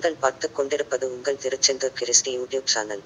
நீங்கள் பார்த்துக் கொண்டிருப்பது உங்கள் திருச்செந்தூர் கிறிஸ்டி யூடியூப் சேனல்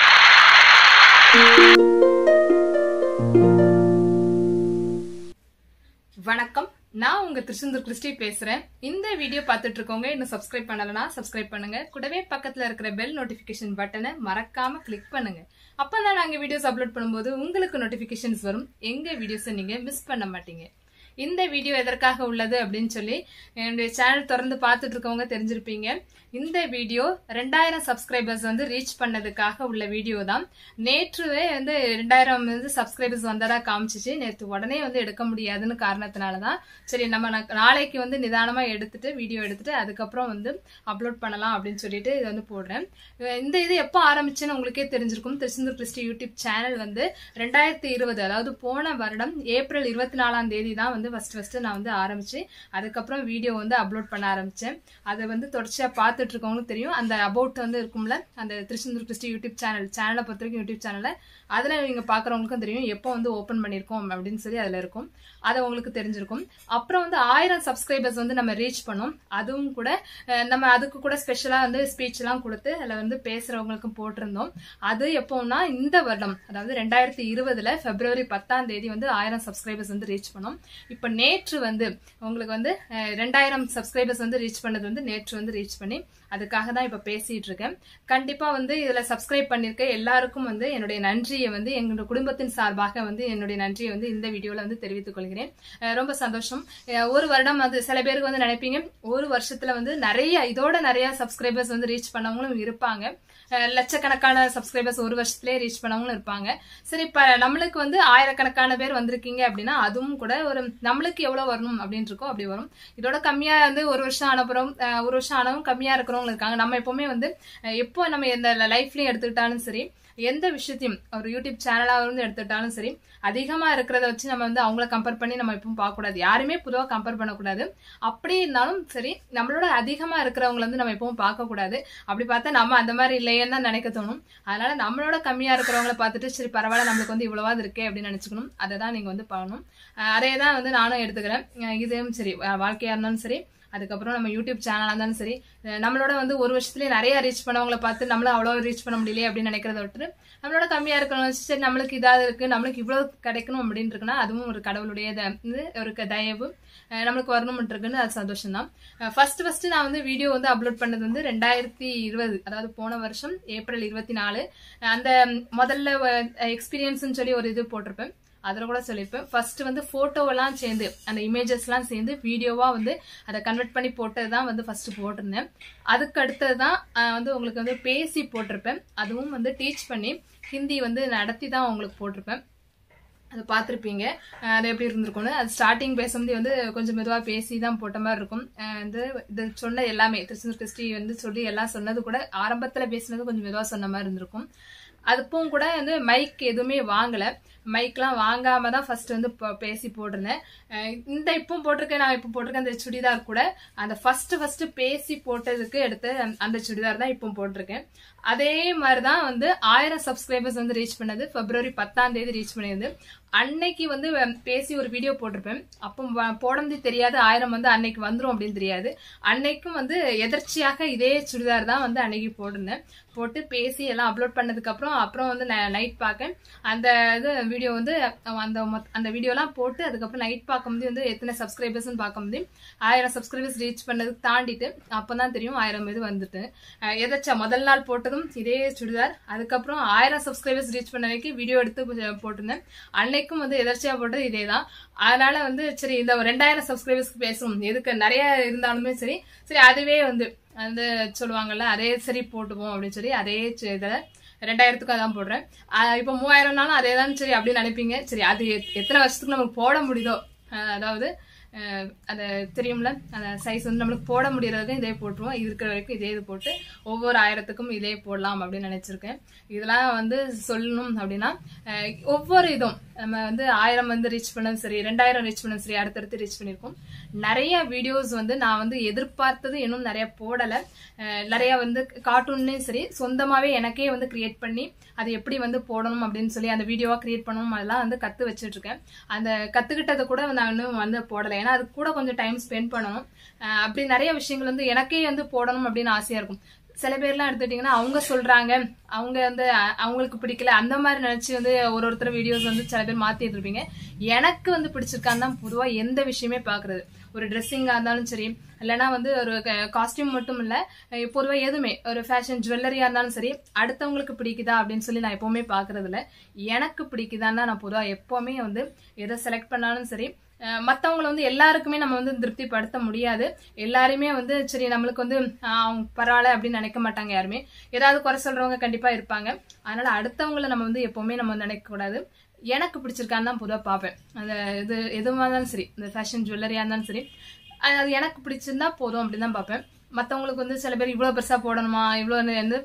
வணக்கம் நான் உங்க திருச்செந்தூர் கிறிஸ்டி பேசுறேன் இந்த வீடியோ பார்த்துட்டு இருக்கவங்க இன்னும் சப்ஸ்கிரைப் பண்ணலனா சப்ஸ்கிரைப் பண்ணுங்க கூடவே பக்கத்துல இருக்கிற பெல் நோட்டிபிகேஷன் பட்டனை மறக்காம கிளிக் பண்ணுங்க அப்பதான் நாங்க வீடியோஸ் அப்லோட் பண்ணும்போது உங்களுக்கு நோட்டிபிகேஷன்ஸ் வரும் எங்க வீடியோஸை நீங்க மிஸ் பண்ண மாட்டீங்க இந்த வீடியோ எதற்காக உள்ளது அப்படின்னு சொல்லி என்னுடைய சேனல் திறந்து பார்த்துட்டு இருக்கவங்க தெரிஞ்சிருப்பீங்க இந்த வீடியோ ரெண்டாயிரம் சப்ஸ்கிரைபர்ஸ் வந்து ரீச் பண்ணதுக்காக உள்ள வீடியோ தான் நேற்றுவே வந்து ரெண்டாயிரம் வந்து சப்ஸ்கிரைபர்ஸ் வந்ததா காமிச்சிச்சு நேற்று உடனே வந்து எடுக்க முடியாதுன்னு காரணத்தினால தான் சரி நம்ம நா- நாளைக்கு வந்து நிதானமா எடுத்துட்டு வீடியோ எடுத்துட்டு அதுக்கப்புறம் வந்து அப்லோட் பண்ணலாம் அப்படின்னு சொல்லிட்டு இது வந்து போடுறேன் அஹ் இந்த இது எப்போ ஆரம்பிச்சுன்னு உங்களுக்கே தெரிஞ்சிருக்கும் திருச்செந்தூர் கிறிஸ்டி யூடியூப் சேனல் வந்து ரெண்டாயிரத்தி இருபது அதாவது போன வருடம் ஏப்ரல் இருபத்தி நாலாம் தேதி தான் வந்து ஃபர்ஸ்ட் ஃபர்ஸ்ட் நான் வந்து ஆரம்பிச்சு அதுக்கப்புறம் வீடியோ வந்து அப்லோட் பண்ண ஆரம்பிச்சேன் அதை வந்து தொடர்ச்சியா பார்த்துட்டு இருக்கவங்களுக்கு தெரியும் அந்த அபவுட் வந்து இருக்கும்ல அந்த திருச்செந்தூர் கிறிஸ்டி யூடியூப் சேனல் சேனலை பொறுத்த வரைக்கும் யூடியூப் சேனல்ல அதுல நீங்க பாக்குறவங்களுக்கும் தெரியும் எப்போ வந்து ஓபன் பண்ணிருக்கோம் அப்படின்னு சொல்லி அதுல இருக்கும் அது உங்களுக்கு தெரிஞ்சிருக்கும் அப்புறம் வந்து ஆயிரம் சப்ஸ்கிரைபர்ஸ் வந்து நம்ம ரீச் பண்ணோம் அதுவும் கூட அஹ், நம்ம அதுக்கு கூட ஸ்பெஷலா வந்து ஸ்பீச் எல்லாம் கொடுத்து அதுல வந்து பேசுறவங்களுக்கும் போட்டிருந்தோம் அது எப்போன்னா இந்த வருடம் அதாவது ரெண்டாயிரத்தி இருபதுல பிப்ரவரி பத்தாம் தேதி வந்து ஆயிரம் சப்ஸ்கிரைபர்ஸ் வந்து ரீச் பண்ணோம் இப்ப நேற்று வந்து உங்களுக்கு வந்து அஹ், ரெண்டாயிரம் சப்ஸ்கிரைபர்ஸ் வந்து ரீச் பண்ணது வந்து நேற்று வந்து ரீச் பண்ணி அதுக்காக தான் இப்ப பேசிட்டு இருக்கேன் கண்டிப்பா வந்து இதுல சப்ஸ்கிரைப் பண்ணிருக்க எல்லாருக்கும் வந்து என்னுடைய நன்றியை வந்து எங்களுடைய குடும்பத்தின் சார்பாக வந்து என்னுடைய நன்றியை வந்து இந்த வீடியோல வந்து தெரிவித்துக் கொள்கிறேன் அஹ் ரொம்ப சந்தோஷம் அஹ் ஒரு வருடம் அது சில பேருக்கு வந்து நினைப்பீங்க ஒரு வருஷத்துல வந்து நிறைய இதோட நிறைய சப்ஸ்கிரைபர்ஸ் வந்து ரீச் பண்ணவங்களும் இருப்பாங்க அஹ் லட்சக்கணக்கான சப்ஸ்கிரைபர்ஸ் ஒரு வருஷத்துலயே ரீச் பண்ணவங்களும் இருப்பாங்க சரி இப்ப நம்மளுக்கு வந்து ஆயிரக்கணக்கான பேர் வந்திருக்கீங்க அப்படின்னா அதுவும் கூட ஒரு நம்மளுக்கு எவ்வளவு வரணும் அப்படின்னு இருக்கோ அப்படி வரும் இதோட கம்மியா வந்து ஒரு வருஷம் ஆனப்புறம் அஹ் ஒரு வருஷம் ஆனவும் கம்மியா இருக்கிறவங்க இருக்காங்க நம்ம எப்பவுமே வந்து அஹ் எப்போ நம்ம எந்த லைஃப்லயும் எடுத்துக்கிட்டாலும் சரி எந்த விஷயத்தையும் ஒரு யூடியூப் சேனலா இருந்து எடுத்துக்கிட்டாலும் சரி அதிகமா இருக்கிறத வச்சு நம்ம வந்து அவங்கள கம்பேர் பண்ணி நம்ம எப்பவும் பார்க்க கூடாது யாருமே பொதுவா கம்பேர் பண்ணக்கூடாது அப்படி இருந்தாலும் சரி நம்மளோட அதிகமா இருக்கிறவங்கள வந்து நம்ம எப்பவும் பார்க்க கூடாது அப்படி பார்த்தா நம்ம அந்த மாதிரி இல்லையேன்னு தான் நினைக்க தோணும் அதனால நம்மளோட கம்மியா இருக்கிறவங்கள பார்த்துட்டு சரி பரவாயில்ல நம்மளுக்கு வந்து இவ்வளவாது இருக்கே அப்படின்னு நினைச்சுக்கணும் அதை தான் நீங்க வந்து பண்ணணும் அஹ் அதே தான் வந்து நானும் எடுத்துக்கிறேன் அஹ் இதுவும் சரி வா- வாழ்க்கையா இருந்தாலும் சரி அதுக்கப்புறம் நம்ம யூடியூப் சேனலா இருந்தாலும் சரி அஹ் நம்மளோட வந்து ஒரு வருஷத்துலயே நிறைய ரீச் பண்ணவங்கள பார்த்து நம்மள அவ்வளவு ரீச் பண்ண முடியலையே அப்படின்னு நினைக்கிறத விட்டு நம்மளோட கம்மியா இருக்கணும் சரி நம்மளுக்கு இதாவது இருக்கு நம்மளுக்கு இவ்வளவு கிடைக்கணும் அப்படின்னு இருக்குன்னா அதுவும் ஒரு கடவுளுடைய த- இது ஒரு க- தயவு அஹ் நம்மளுக்கு வரணும் இருக்குன்னு அது சந்தோஷம் தான் ஃபர்ஸ்ட் ஃபர்ஸ்ட் நான் வந்து வீடியோ வந்து அப்லோட் பண்ணது வந்து ரெண்டாயிரத்தி இருபது அதாவது போன வருஷம் ஏப்ரல் இருபத்தி நாலு அந்த முதல்ல எக்ஸ்பீரியன்ஸ்னு சொல்லி ஒரு இது போட்டிருப்பேன் அதில் கூட சொல்லியிருப்பேன் ஃபர்ஸ்ட் வந்து போட்டோவெல்லாம் சேர்ந்து அந்த இமேஜஸ்லாம் சேர்ந்து வீடியோவா வந்து அதை கன்வெர்ட் பண்ணி போட்டது தான் வந்து ஃபர்ஸ்ட் போட்டிருந்தேன் அதுக்கு அடுத்தது தான் அஹ், வந்து உங்களுக்கு வந்து பேசி போட்டிருப்பேன் அதுவும் வந்து டீச் பண்ணி ஹிந்தி வந்து நடத்தி தான் உங்களுக்கு போட்டிருப்பேன் அது பார்த்துருப்பீங்க அஹ் அது எப்படி இருந்திருக்கும்னு அது ஸ்டார்டிங் பேசும்போது வந்து கொஞ்சம் மெதுவாக பேசி தான் போட்ட மாதிரி இருக்கும் அஹ் வந்து இது சொன்ன எல்லாமே திருச்செந்தூர் கிறிஸ்டி வந்து சொல்லி எல்லாம் சொன்னது கூட ஆரம்பத்தில் பேசினது கொஞ்சம் மெதுவாக சொன்ன மாதிரி இருந்திருக்கும் அதுப்பும் கூட வந்து மைக் எதுவுமே வாங்கலை மைக்லாம் வாங்காம தான் ஃபர்ஸ்ட் வந்து ப- பேசி போட்டிருந்தேன் அஹ் இந்த இப்போ போட்டிருக்கேன் நான் இப்போ போட்டிருக்கேன் அந்த சுடிதார் கூட அந்த ஃபர்ஸ்ட் ஃபர்ஸ்ட் பேசி போட்டதுக்கு எடுத்த அந்த சுடிதார் தான் இப்போ போட்டிருக்கேன் அதே மாதிரி தான் வந்து ஆயிரம் சப்ஸ்கிரைபர்ஸ் வந்து ரீச் பண்ணது பிப்ரவரி பத்தாம் தேதி ரீச் பண்ணியது அன்னைக்கு வந்து அஹ், பேசி ஒரு வீடியோ போட்டிருப்பேன் அப்போ வ- போடந்து தெரியாது ஆயிரம் வந்து அன்னைக்கு வந்துரும் அப்படின்னு தெரியாது அன்னைக்கும் வந்து எதர்ச்சியாக இதே சுடிதார் தான் வந்து அன்னைக்கு போட்டிருந்தேன் போட்டு பேசி எல்லாம் அப்லோட் பண்ணதுக்கு அப்புறம் அப்புறம் வந்து நைட் பார்க்க அந்த இது வீடியோ வந்து அஹ், அந்த மொத்த- அந்த வீடியோலாம் போட்டு அதுக்கப்புறம் நைட் பார்க்கும்போது வந்து எத்தனை சப்ஸ்கிரைபர்ஸ்னு பார்க்கும்போது ஆயிரம் சப்ஸ்கிரைபர்ஸ் ரீச் பண்ணதுக்கு தாண்டிட்டு அப்பதான் தெரியும் ஆயிரம் இது வந்துட்டு அஹ், எதாச்சா முதல் நாள் போட்டதும் இதே சுடிதார் அதுக்கப்புறம் ஆயிரம் சப்ஸ்கிரைபர்ஸ் ரீச் பண்ண வரைக்கும் வீடியோ எடுத்து போ- போட்டிருந்தேன் அன்னைக்கும் வந்து எதர்ச்சியா போட்டது இதே தான் அதனால வந்து சரி இந்த ரெண்டாயிரம் சப்ஸ்கிரைபர்ஸ்க்கு பேசுவோம் எதுக்கு நிறைய இருந்தாலுமே சரி சரி அதுவே வந்து வந்து சொல்லுவாங்கல்ல அதே சரி போட்டுவோம் அப்படின்னு சொல்லி அதே ச- இதுல ரெண்டாயிரத்துக்கு அதான் போடுறேன் ஆஹ் இப்போ மூவாயிரம்னாலும் அதே தான் சரி அப்படின்னு நினைப்பீங்க சரி அது எத்- எத்தனை வருஷத்துக்கு நமக்கு போட முடியுதோ ஆஹ் அதாவது ஆஹ் அந்த தெரியும்ல அந்த சைஸ் வந்து நம்மளுக்கு போட முடியறதுக்கு இதே போட்டுருவோம் இருக்கிற வரைக்கும் இதே இது போட்டு ஒவ்வொரு ஆயிரத்துக்கும் இதே போடலாம் அப்படின்னு நினைச்சிருக்கேன் இதெல்லாம் வந்து சொல்லணும் அப்படின்னா ஆஹ் ஒவ்வொரு இதுவும் நம்ம வந்து ஆயிரம் வந்து ரீச் பண்ணதும் சரி ரெண்டாயிரம் ரீச் பண்ணதும் சரி அடுத்தடுத்து ரீச் பண்ணியிருக்கோம் நிறைய வீடியோஸ் வந்து நான் வந்து எதிர்பார்த்தது இன்னும் நிறைய போடல அஹ் நிறைய வந்து கார்ட்டூன்லயும் சரி சொந்தமாவே எனக்கே வந்து கிரியேட் பண்ணி அது எப்படி வந்து போடணும் அப்படின்னு சொல்லி அந்த வீடியோவா கிரியேட் பண்ணணும் அதெல்லாம் வந்து கத்து வச்சிட்டு இருக்கேன் அந்த கத்துக்கிட்டதை கூட நான் இன்னும் வந்து போடல ஏன்னா ஏன்னா அது கூட கொஞ்சம் டைம் ஸ்பெண்ட் பண்ணணும் அஹ் அப்படி நிறைய விஷயங்கள் வந்து எனக்கே வந்து போடணும் அப்படின்னு ஆசையா இருக்கும் சில பேர்லாம் எடுத்துட்டீங்கன்னா அவங்க சொல்றாங்க அவங்க வந்து அ- அவங்களுக்கு பிடிக்கல அந்த மாதிரி நினைச்சு வந்து ஒரு ஒருத்தர் வீடியோஸ் வந்து சில பேர் மாத்திட்டு இருப்பீங்க எனக்கு வந்து பிடிச்சிருக்கான்னு தான் பொதுவா எந்த விஷயமே பாக்குறது ஒரு ட்ரெஸ்ஸிங்கா இருந்தாலும் சரி இல்லைன்னா வந்து ஒரு காஸ்டியூம் மட்டும் இல்ல அஹ் பொதுவா எதுவுமே ஒரு ஃபேஷன் ஜுவல்லரியா இருந்தாலும் சரி அடுத்தவங்களுக்கு பிடிக்குதா அப்படின்னு சொல்லி நான் எப்பவுமே பாக்குறது இல்ல எனக்கு பிடிக்குதான்னு தான் நான் பொதுவா எப்பவுமே வந்து எதை செலக்ட் பண்ணாலும் சரி அஹ் மத்தவங்கள வந்து எல்லாருக்குமே நம்ம வந்து திருப்திப்படுத்த முடியாது எல்லாருமே வந்து சரி நம்மளுக்கு வந்து ஆஹ் அவங்க பரவாயில்ல அப்படின்னு நினைக்க மாட்டாங்க யாருமே ஏதாவது குறை சொல்றவங்க கண்டிப்பா இருப்பாங்க அதனால அடுத்தவங்கள நம்ம வந்து எப்பவுமே நம்ம நினைக்க கூடாது எனக்கு பிடிச்சிருக்கான்னு தான் பொதுவாக பார்ப்பேன் அந்த இது எதுவாக இருந்தாலும் சரி இந்த ஃபேஷன் ஜுவல்லரியா இருந்தாலும் சரி அது அது எனக்கு பிடிச்சிருந்தா போதும் அப்படின்னு தான் பார்ப்பேன் மற்றவங்களுக்கு வந்து சில பேர் இவ்வளோ பெருசாக போடணுமா இவ்வளோ வந்து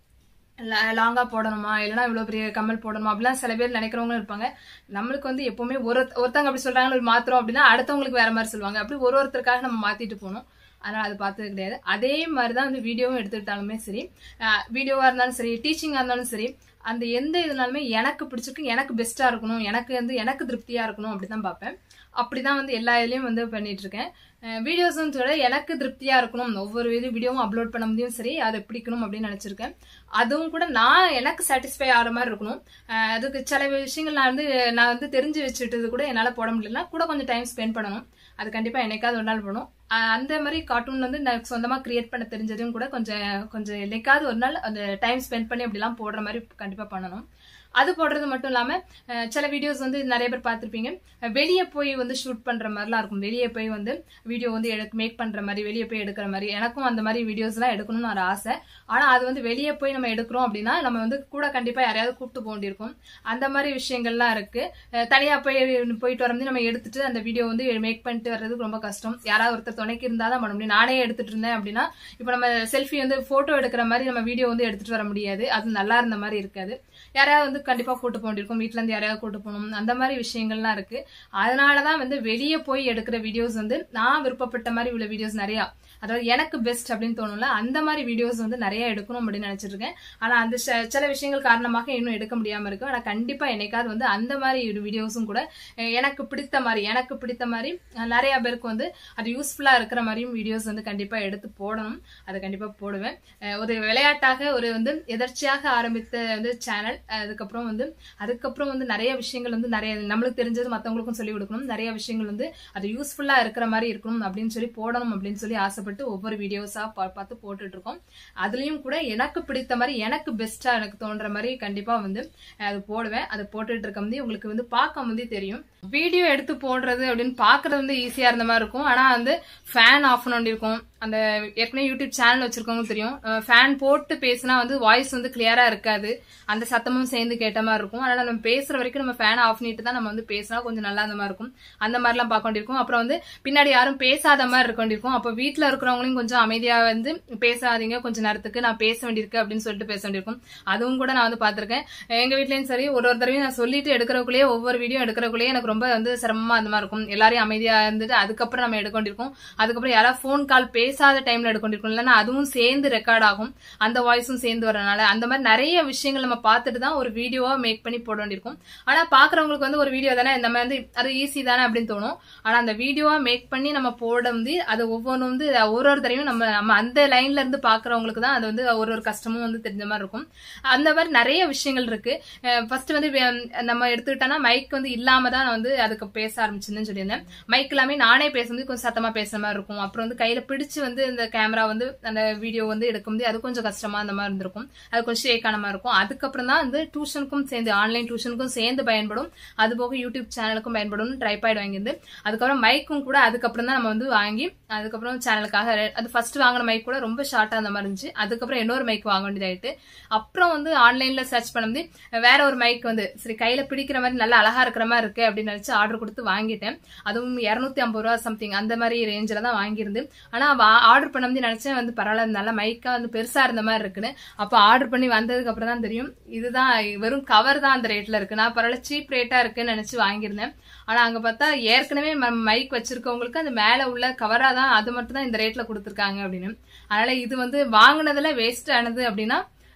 லாங்கா போடணுமா இல்லைன்னா இவ்வளவு பெரிய கம்மல் போடணுமா அப்படிலாம் சில பேர் நினைக்கிறவங்களும் இருப்பாங்க நம்மளுக்கு வந்து எப்பவுமே ஒரு ஒருத்தவங்க அப்படி சொல்றாங்க ஒரு மாத்திரம் அப்படின்னா அடுத்தவங்களுக்கு வேற மாதிரி சொல்லுவாங்க அப்படி ஒரு ஒருத்தருக்காக நம்ம மாத்திட்டு போகணும் அதனால அது பார்த்தது கிடையாது அதே மாதிரி தான் வந்து வீடியோவும் எடுத்துக்கிட்டாலுமே சரி வீடியோவா இருந்தாலும் சரி டீச்சிங்கா இருந்தாலும் சரி அந்த எந்த இதுனாலுமே எனக்கு பிடிச்சிருக்கு எனக்கு பெஸ்டா இருக்கணும் எனக்கு வந்து எனக்கு திருப்தியா இருக்கணும் அப்படிதான் பார்ப்பேன் அப்படிதான் வந்து எல்லா இதுலயும் வந்து பண்ணிட்டு இருக்கேன் வீடியோஸும் கூட எனக்கு திருப்தியா இருக்கணும் ஒவ்வொரு இது வீடியோவும் அப்லோட் பண்ண முடியும் சரி அதை பிடிக்கணும் அப்படின்னு நினைச்சிருக்கேன் அதுவும் கூட நான் எனக்கு சாட்டிஸ்ஃபை ஆகிற மாதிரி இருக்கணும் அஹ் அதுக்கு சில விஷயங்கள் நான் வந்து நான் வந்து தெரிஞ்சு வச்சுட்டது கூட என்னால் போட முடியலன்னா கூட கொஞ்சம் டைம் ஸ்பெண்ட் பண்ணணும் அது கண்டிப்பாக என்னைக்காவது ஒரு நாள் பண்ணும் அஹ் அந்த மாதிரி கார்ட்டூன் வந்து நான் சொந்தமாக கிரியேட் பண்ண தெரிஞ்சதையும் கூட கொஞ்சம் கொஞ்சம் என்னைக்காவது ஒரு நாள் அந்த டைம் ஸ்பெண்ட் பண்ணி அப்படிலாம் போடுற மாதிரி கண்டிப்பாக பண்ணணும் அது போடுறது மட்டும் இல்லாம அஹ் சில வீடியோஸ் வந்து நிறைய பேர் பார்த்திருப்பீங்க வெளியே போய் வந்து ஷூட் பண்ற மாதிரிலாம் இருக்கும் வெளியே போய் வந்து வீடியோ வந்து எடுக்க மேக் பண்ற மாதிரி வெளியே போய் எடுக்கிற மாதிரி எனக்கும் அந்த மாதிரி வீடியோஸ் எல்லாம் எடுக்கணும்னு ஒரு ஆசை ஆனா அது வந்து வெளியே போய் நம்ம எடுக்கிறோம் அப்படின்னா நம்ம வந்து கூட கண்டிப்பா யாரையாவது கூப்பிட்டு போக வேண்டியிருக்கும் அந்த மாதிரி விஷயங்கள்லாம் இருக்கு அஹ் தனியா போய் போயிட்டு வர நம்ம எடுத்துட்டு அந்த வீடியோ வந்து மேக் பண்ணிட்டு வர்றதுக்கு ரொம்ப கஷ்டம் யாராவது ஒருத்தர் துணைக்கு இருந்தா தான் பண்ண முடியும் நானே எடுத்துட்டு இருந்தேன் அப்படின்னா இப்போ நம்ம செல்ஃபி வந்து போட்டோ எடுக்கிற மாதிரி நம்ம வீடியோ வந்து எடுத்துட்டு வர முடியாது அது நல்லா இருந்த மாதிரி இருக்காது யாராவது வந்து கண்டிப்பா கூட்டு போக வேண்டியிருக்கும் வீட்ல இருந்து யாரையாவது கூட்டு போகணும் அந்த மாதிரி விஷயங்கள்லாம் இருக்கு அதனாலதான் வந்து வெளியே போய் எடுக்கிற வீடியோஸ் வந்து நான் விருப்பப்பட்ட மாதிரி உள்ள வீடியோஸ் நிறையா அதாவது எனக்கு பெஸ்ட் அப்படின்னு தோணும்ல அந்த மாதிரி வீடியோஸ் வந்து நிறைய எடுக்கணும் அப்படின்னு நினைச்சிட்டு இருக்கேன் ஆனா அந்த ச- சில விஷயங்கள் காரணமாக இன்னும் எடுக்க முடியாம இருக்கு ஆனா கண்டிப்பா என்னைக்காவது வந்து அந்த மாதிரி வீடியோஸும் கூட அஹ் எனக்கு பிடித்த மாதிரி எனக்கு பிடித்த மாதிரி அஹ் நிறைய பேருக்கு வந்து அது யூஸ்ஃபுல்லா இருக்கிற மாதிரியும் வீடியோஸ் வந்து கண்டிப்பா எடுத்து போடணும் அதை கண்டிப்பா போடுவேன் அஹ் ஒரு விளையாட்டாக ஒரு வந்து எதர்ச்சியாக ஆரம்பித்த வந்து சேனல் அதுக்கப்புறம் வந்து அதுக்கப்புறம் வந்து நிறைய விஷயங்கள் வந்து நிறைய நம்மளுக்கு தெரிஞ்சது மத்தவங்களுக்கும் சொல்லி கொடுக்கணும் நிறைய விஷயங்கள் வந்து அது யூஸ்ஃபுல்லா இருக்கிற மாதிரி இருக்கணும் அப்படின்னு சொல்லி போடணும் அப்படின்னு சொல்லி ஆசைப்பட்டு ஒவ்வொரு வீடியோஸா பார்த்து போட்டுட்டு இருக்கோம் அதுலயும் கூட எனக்கு பிடித்த மாதிரி எனக்கு பெஸ்டா எனக்கு தோன்ற மாதிரி கண்டிப்பா வந்து அஹ், அது போடுவேன் அது போட்டுட்டு இருக்க வந்து உங்களுக்கு வந்து பார்க்க வந்து தெரியும் வீடியோ எடுத்து போடுறது அப்படின்னு பாக்குறது வந்து ஈஸியா இருந்த மாதிரி இருக்கும் ஆனா வந்து ஃபேன் ஆஃப் பண்ண இருக்கும் அந்த ஏற்கனவே யூடியூப் சேனல் வச்சிருக்கவங்க தெரியும் ஃபேன் போட்டு பேசினா வந்து வாய்ஸ் வந்து கிளியரா இருக்காது அந்த சத்தமும் சேர்ந்து கேட்ட மாதிரி இருக்கும் அதனால நம்ம பேசுற வரைக்கும் நம்ம ஃபேன் ஆஃப் பண்ணிட்டு தான் நம்ம வந்து பேசினா கொஞ்சம் நல்லா அந்த மாதிரி இருக்கும் அந்த மாதிரிலாம் பார்க்க வேண்டியிருக்கும் அப்புறம் வந்து பின்னாடி யாரும் பேசாத மாதிரி இருக்க வேண்டியிருக்கும் அப்போ வீட்டில் இருக்கிறவங்களையும் கொஞ்சம் அமைதியா வந்து பேசாதீங்க கொஞ்ச நேரத்துக்கு நான் பேச வேண்டியிருக்கு அப்படின்னு சொல்லிட்டு பேச வேண்டியிருக்கும் அதுவும் கூட நான் வந்து பார்த்திருக்கேன் எங்க வீட்லயும் சரி ஒரு ஒரு தடவையும் நான் சொல்லிட்டு எடுக்கிறக்குள்ளேயே ஒவ்வொரு வீடியோ எடுக்கிறக்குள்ளேயே எனக்கு ரொம்ப வந்து சிரமமா அந்த மாதிரி இருக்கும் எல்லாரையும் அமைதியா இருந்துட்டு அதுக்கப்புறம் நம்ம எடுக்க வேண்டியிருக்கும் அதுக்கப்புறம் யாராவது ஃபோன் கால் பேசாத டைம்ல எடுக்க வேண்டியிருக்கும் இல்லைன்னா அதுவும் சேர்ந்து ரெக்கார்ட் ஆகும் அந்த வாய்ஸும் சேர்ந்து வரனால அந்த மாதிரி நிறைய விஷயங்கள் நம்ம பார்த்துட்டு தான் ஒரு வீடியோவா மேக் பண்ணி போட வேண்டியிருக்கும் ஆனா பாக்குறவங்களுக்கு வந்து ஒரு வீடியோ தானே இந்த மாதிரி வந்து அது ஈஸி தானே அப்படின்னு தோணும் ஆனா அந்த வீடியோவா மேக் பண்ணி நம்ம போட வந்து அது ஒவ்வொன்றும் வந்து ஒரு ஒரு தடவையும் நம்ம நம்ம அந்த லைன்ல இருந்து பாக்குறவங்களுக்கு தான் அது வந்து ஒரு ஒரு கஷ்டமும் வந்து தெரிஞ்ச மாதிரி இருக்கும் அந்த மாதிரி நிறைய விஷயங்கள் இருக்கு ஃபர்ஸ்ட் வந்து வே- நம்ம எடுத்துக்கிட்டோம்னா மைக் வந்து இல்லாம தான் நான் வந்து அதுக்கு பேச ஆரம்பிச்சிருந்தேன்னு சொல்லியிருந்தேன் மைக் எல்லாமே நானே பேசும்போது கொஞ்சம் சத்தமா பேசுற மாதிரி இருக்கும் அப்புறம் வந்து கையில பிடிச்சு வந்து இந்த கேமரா வந்து அந்த வீடியோ வந்து எடுக்கும்போது அது கொஞ்சம் கஷ்டமா அந்த மாதிரி இருந்திருக்கும் அது கொஞ்சம் ஷேக் ஆன மாதிரி இருக்கும் அதுக்கப்புறம் தான் வந்து டியூஷனுக்கும் சேர்ந்து ஆன்லைன் டியூஷனுக்கும் சேர்ந்து பயன்படும் அது போக யூடியூப் சேனலுக்கும் பயன்படும் ட்ரைபாய்டு வாங்கியிருந்து அதுக்கப்புறம் மைக்கும் கூட அதுக்கப்புறம் தான் நம்ம வந்து வாங்கி அதுக்கப்புறம் சேனலுக்காக ரெ- அது ஃபர்ஸ்ட் வாங்கின மைக் கூட ரொம்ப ஷார்ட்டா அந்த மாதிரி இருந்துச்சு அதுக்கப்புறம் இன்னொரு மைக் வாங்க வேண்டியதாயிட்டு அப்புறம் வந்து ஆன்லைன்ல சர்ச் பண்ணி வேற ஒரு மைக் வந்து சரி கையில பிடிக்கிற மாதிரி நல்லா அழகா இருக்கிற மாதிரி இருக்கு அப்படின்னு நினைச்சு ஆர்டர் கொடுத்து வாங்கிட்டேன் அதுவும் இருநூத்தி ஐம்பது ரூபா சம்திங் அந்த மாதிரி ரேஞ்சில தான் வாங்கியிருந்து ஆனா ஆர்டர் பண்ண வந்து நினைச்சேன் வந்து பரவாயில்ல நல்லா மைக்கா வந்து பெருசா இருந்த மாதிரி இருக்குன்னு அப்ப ஆர்டர் பண்ணி வந்ததுக்கு அப்புறம் தான் தெரியும் இதுதான் வெறும் கவர் தான் அந்த ரேட்ல இருக்கு நான் பரவாயில்ல சீப் ரேட்டா இருக்குன்னு நினைச்சு வாங்கியிருந்தேன் ஆனா அங்க பார்த்தா ஏற்கனவே மைக் வச்சிருக்கவங்களுக்கு அந்த மேல உள்ள கவரா தான் அது மட்டும் தான் இந்த ரேட்ல கொடுத்துருக்காங்க அப்படின்னு அதனால இது வந்து வாங்குனதுல வேஸ்ட் ஆனது அப்படின்னா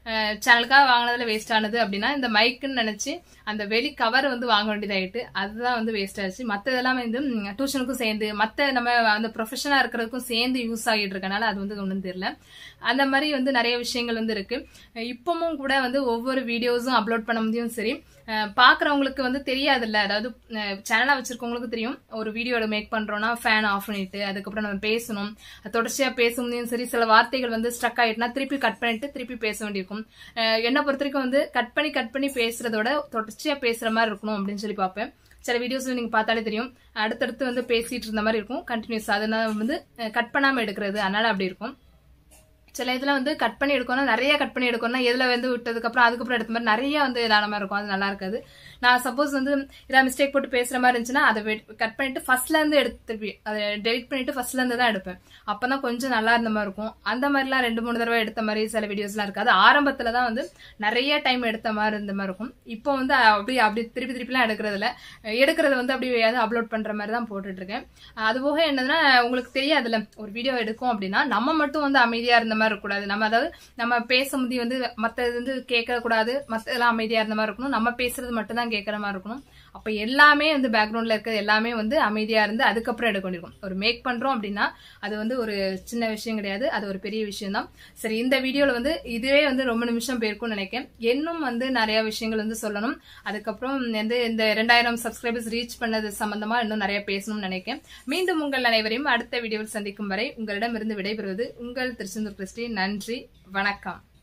சேனலுக்காக வாங்கினதுல வேஸ்ட் ஆனது அப்படின்னா இந்த மைக்குன்னு நினைச்சு அந்த வெளி கவர் வந்து வாங்க வேண்டியதாயிட்டு அதுதான் வந்து வேஸ்ட் ஆச்சு மற்ற இதெல்லாம் வந்து டியூஷனுக்கும் சேர்ந்து மற்ற நம்ம அந்த ப்ரொஃபஷனாக இருக்கிறதுக்கும் சேர்ந்து யூஸ் ஆகிட்டு இருக்கனால அது வந்து ஒன்றும் தெரியல அந்த மாதிரி வந்து நிறைய விஷயங்கள் வந்து இருக்கு இப்பவும் கூட வந்து ஒவ்வொரு வீடியோஸும் அப்லோட் பண்ண முடியும் சரி பாக்குறவங்களுக்கு வந்து தெரியாதுல்ல அதாவது சேனலா வச்சிருக்கவங்களுக்கு தெரியும் ஒரு வீடியோ மேக் பண்றோம்னா ஃபேன் ஆஃப் பண்ணிட்டு அதுக்கப்புறம் நம்ம பேசணும் தொடர்ச்சியா பேச முடியும் சரி சில வார்த்தைகள் வந்து ஸ்ட்ரக் ஆயிட்டுனா திருப்பி கட் பண்ணிட்டு திருப்பி பேச வேண்டியிருக்கும் என்னை பொறுத்த வரைக்கும் வந்து கட் பண்ணி கட் பண்ணி பேசுறதோட தொடர்ச்சியா பேசுற மாதிரி இருக்கணும் அப்படின்னு சொல்லி பார்ப்பேன் சில வீடியோஸ்ல நீங்க பார்த்தாலே தெரியும் அடுத்தடுத்து வந்து பேசிட்டு இருந்த மாதிரி இருக்கும் கண்டினியூஸ் அதனால வந்து கட் பண்ணாம எடுக்கிறது அதனால அப்படி இருக்கும் சில இதுல வந்து கட் பண்ணி எடுக்கணும் நிறைய கட் பண்ணி எடுக்கணும்னா எதுல வந்து விட்டதுக்கு அப்புறம் அதுக்கப்புறம் எடுத்த மாதிரி நிறைய வந்து இதான மாதிரி இருக்கும் அது நல்லா இருக்காது நான் சப்போஸ் வந்து ஏதாவது மிஸ்டேக் போட்டு பேசுற மாதிரி இருந்துச்சுன்னா அதை கட் பண்ணிட்டு ஃபர்ஸ்ட்ல இருந்து எடுத்து அதை டெலிட் பண்ணிட்டு ஃபர்ஸ்ட்ல இருந்து தான் எடுப்பேன் அப்பதான் கொஞ்சம் நல்லா இருந்த மாதிரி இருக்கும் அந்த மாதிரிலாம் ரெண்டு மூணு தடவை எடுத்த மாதிரி சில வீடியோஸ்லாம் இருக்காது ஆரம்பத்துல தான் வந்து நிறைய டைம் எடுத்த மாதிரி இருந்த மாதிரி இருக்கும் இப்போ வந்து அப்படி அப்படி திருப்பி திருப்பிலாம் எடுக்கிறதுல எடுக்கிறது வந்து அப்படி அப்லோட் பண்ற மாதிரி தான் போட்டுட்டு இருக்கேன் அதுபோக என்னதுன்னா உங்களுக்கு தெரியாதுல்ல ஒரு வீடியோ எடுக்கும் அப்படின்னா நம்ம மட்டும் வந்து அமைதியா இருந்த மாதிரி இருக்கக்கூடாது நம்ம அதாவது நம்ம பேச முதி வந்து மற்ற வந்து கேட்க கூடாது மற்ற எல்லாம் அமைதியா இருந்த மாதிரி இருக்கணும் நம்ம பேசுறது மட்டும் தான் கேட்கற மாதிரி இருக்கணும் அப்ப எல்லாமே வந்து பேக்ரவுண்ட்ல இருக்கிறது எல்லாமே வந்து அமைதியா இருந்து அதுக்கப்புறம் எடுக்க வேண்டியிருக்கும் ஒரு மேக் பண்றோம் அப்படின்னா அது வந்து ஒரு சின்ன விஷயம் கிடையாது அது ஒரு பெரிய விஷயம் தான் சரி இந்த வீடியோல வந்து இதுவே வந்து ரொம்ப நிமிஷம் போயிருக்கும்னு நினைக்கிறேன் இன்னும் வந்து நிறைய விஷயங்கள் வந்து சொல்லணும் அதுக்கப்புறம் வந்து இந்த ரெண்டாயிரம் சப்ஸ்கிரைபர்ஸ் ரீச் பண்ணது சம்பந்தமா இன்னும் நிறைய பேசணும்னு நினைக்கிறேன் மீண்டும் உங்கள் அனைவரையும் அடுத்த வீடியோவில் சந்திக்கும் வரை உங்களிடம் இருந்து விடைபெறுவது உங்கள் திருச்செந்தூர் கிறிஸ்டி நன்றி வணக்கம்